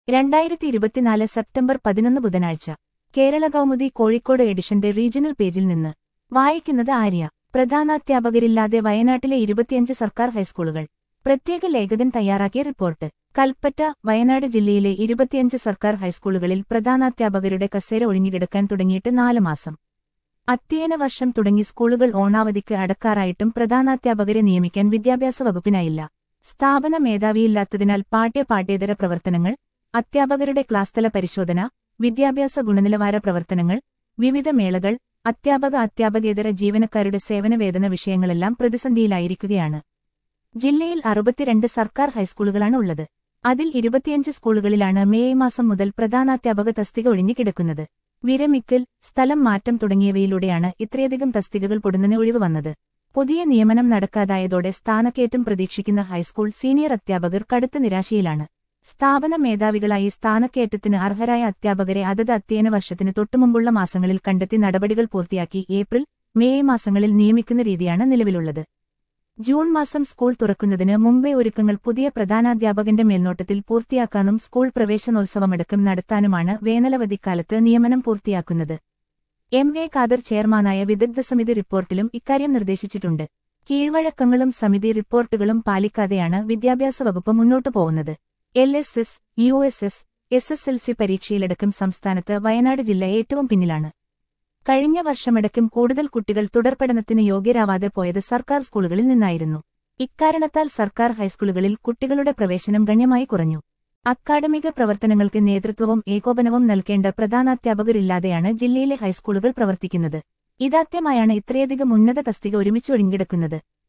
രണ്ടായിരത്തി ഇരുപത്തിനാല് സെപ്റ്റംബർ പതിനൊന്ന് ബുധനാഴ്ച കേരള കൗമുദി കോഴിക്കോട് എഡിഷന്റെ റീജിയണൽ പേജിൽ നിന്ന് വായിക്കുന്നത് ആര്യ പ്രധാനാധ്യാപകരില്ലാതെ വയനാട്ടിലെ ഇരുപത്തിയഞ്ച് സർക്കാർ ഹൈസ്കൂളുകൾ പ്രത്യേക ലേഖകൻ തയ്യാറാക്കിയ റിപ്പോർട്ട് കൽപ്പറ്റ വയനാട് ജില്ലയിലെ ഇരുപത്തിയഞ്ച് സർക്കാർ ഹൈസ്കൂളുകളിൽ പ്രധാനാധ്യാപകരുടെ കസേര ഒഴിഞ്ഞുകിടക്കാൻ തുടങ്ങിയിട്ട് നാല് മാസം അധ്യയന വർഷം തുടങ്ങി സ്കൂളുകൾ ഓണാവധിക്ക് അടക്കാറായിട്ടും പ്രധാനാധ്യാപകരെ നിയമിക്കാൻ വിദ്യാഭ്യാസ വകുപ്പിനായില്ല സ്ഥാപന മേധാവിയില്ലാത്തതിനാൽ പാഠ്യ പാഠ്യേതര പ്രവർത്തനങ്ങൾ അധ്യാപകരുടെ ക്ലാസ്തല പരിശോധന വിദ്യാഭ്യാസ ഗുണനിലവാര പ്രവർത്തനങ്ങൾ വിവിധ മേളകൾ അധ്യാപക അധ്യാപകേതര ജീവനക്കാരുടെ സേവനവേതന വിഷയങ്ങളെല്ലാം പ്രതിസന്ധിയിലായിരിക്കുകയാണ് ജില്ലയിൽ അറുപത്തിരണ്ട് സർക്കാർ ഹൈസ്കൂളുകളാണ് ഉള്ളത് അതിൽ ഇരുപത്തിയഞ്ച് സ്കൂളുകളിലാണ് മേയ് മാസം മുതൽ പ്രധാനാധ്യാപക തസ്തിക ഒഴിഞ്ഞുകിടക്കുന്നത് വിരമിക്കൽ സ്ഥലം മാറ്റം തുടങ്ങിയവയിലൂടെയാണ് ഇത്രയധികം തസ്തികകൾ പൊടുന്നതിന് ഒഴിവ് വന്നത് പുതിയ നിയമനം നടക്കാതായതോടെ സ്ഥാനക്കയറ്റം പ്രതീക്ഷിക്കുന്ന ഹൈസ്കൂൾ സീനിയർ അധ്യാപകർ കടുത്ത നിരാശയിലാണ് സ്ഥാപന മേധാവികളായി സ്ഥാനക്കയറ്റത്തിന് അർഹരായ അധ്യാപകരെ അതത് അധ്യയന വർഷത്തിന് തൊട്ടുമുമ്പുള്ള മാസങ്ങളിൽ കണ്ടെത്തി നടപടികൾ പൂർത്തിയാക്കി ഏപ്രിൽ മേയ് മാസങ്ങളിൽ നിയമിക്കുന്ന രീതിയാണ് നിലവിലുള്ളത് ജൂൺ മാസം സ്കൂൾ തുറക്കുന്നതിന് മുമ്പേ ഒരുക്കങ്ങൾ പുതിയ പ്രധാനാധ്യാപകന്റെ മേൽനോട്ടത്തിൽ പൂർത്തിയാക്കാനും സ്കൂൾ പ്രവേശനോത്സവമടക്കം നടത്താനുമാണ് വേനലവധിക്കാലത്ത് നിയമനം പൂർത്തിയാക്കുന്നത് എം എ ഖാദർ ചെയർമാനായ വിദഗ്ധ സമിതി റിപ്പോർട്ടിലും ഇക്കാര്യം നിർദ്ദേശിച്ചിട്ടുണ്ട് കീഴ്വഴക്കങ്ങളും സമിതി റിപ്പോർട്ടുകളും പാലിക്കാതെയാണ് വിദ്യാഭ്യാസ വകുപ്പ് മുന്നോട്ടു പോകുന്നത് L S S U S S S S L C പരീക്ഷയിലടക്കം സംസ്ഥാനത്ത് വയനാട് ജില്ല ഏറ്റവും പിന്നിലാണ് കഴിഞ്ഞ വർഷമടക്കം കൂടുതൽ കുട്ടികൾ തുടർപഠനത്തിന് യോഗ്യരാവാതെ പോയത് സർക്കാർ സ്കൂളുകളിൽ നിന്നായിരുന്നു ഇക്കാരണത്താൽ സർക്കാർ ഹൈസ്കൂളുകളിൽ കുട്ടികളുടെ പ്രവേശനം ഗണ്യമായി കുറഞ്ഞു അക്കാഡമിക പ്രവർത്തനങ്ങൾക്ക് നേതൃത്വവും ഏകോപനവും നൽകേണ്ട പ്രധാനാധ്യാപകരില്ലാതെയാണ് ജില്ലയിലെ ഹൈസ്കൂളുകൾ പ്രവർത്തിക്കുന്നത് ഇതാദ്യമായാണ് ഇത്രയധികം ഉന്നത തസ്തിക ഒരുമിച്ച് ഒഴിഞ്ഞിടക്കുന്നത്